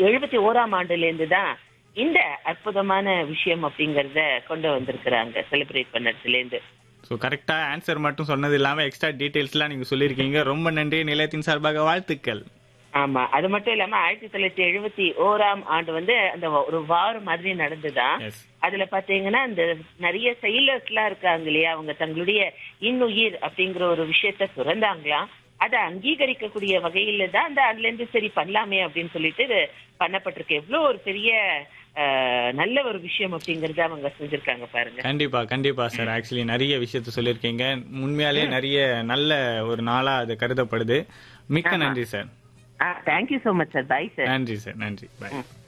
எழுபத்தி ஓராம் ஆண்டுல இருந்து தான் இந்த அற்புதமான விஷயம் அப்படிங்கறத கொண்டு வந்திருக்கிறாங்க செலிப்ரேட் பண்ணதுல இருந்து ஸோ கரெக்டா ஆன்சர் மட்டும் சொன்னது இல்லாம எக்ஸ்ட்ரா டீடைல்ஸ்லாம் நீங்க சொல்லியிருக்கீங்க ரொம்ப நன்றி நிலையத்தின் சார்பாக வாழ்த்துக்கள் ஆமா அது மட்டும் இல்லாம ஆயிரத்தி தொள்ளாயிரத்தி எழுபத்தி ஓராம் ஆண்டு வந்து அந்த ஒரு வாரம் மாதிரி நடந்துதான் எஸ் அதுல பாத்தீங்கன்னா இந்த நிறைய செயலர்ஸ் எல்லாம் இருக்காங்க இல்லையா அவங்க தங்களுடைய இன்னுயிர் அப்படிங்கிற ஒரு விஷயத்த துறந்தாங்களாம் அதை அங்கீகரிக்கக்கூடிய வகையில தான் அந்த அதுல இருந்து சரி பண்ணலாமே அப்படின்னு சொல்லிட்டு இது பண்ணப்பட்டிருக்கு எவ்வளவு ஒரு பெரிய அஹ், நல்ல ஒரு விஷயம் அப்படிங்கறத அவங்க செஞ்சிருக்காங்க பாருங்க கண்டிப்பா கண்டிப்பா சார் ஆக்சுவலி நிறைய விஷயத்த சொல்லியிருக்கீங்க உண்மையாலேயே நிறைய நல்ல ஒரு நாளா அது கருதப்படுது மிக்க நன்றி sir thank you so much sir bye sir நன்றி சார் நன்றி பாய் ம்.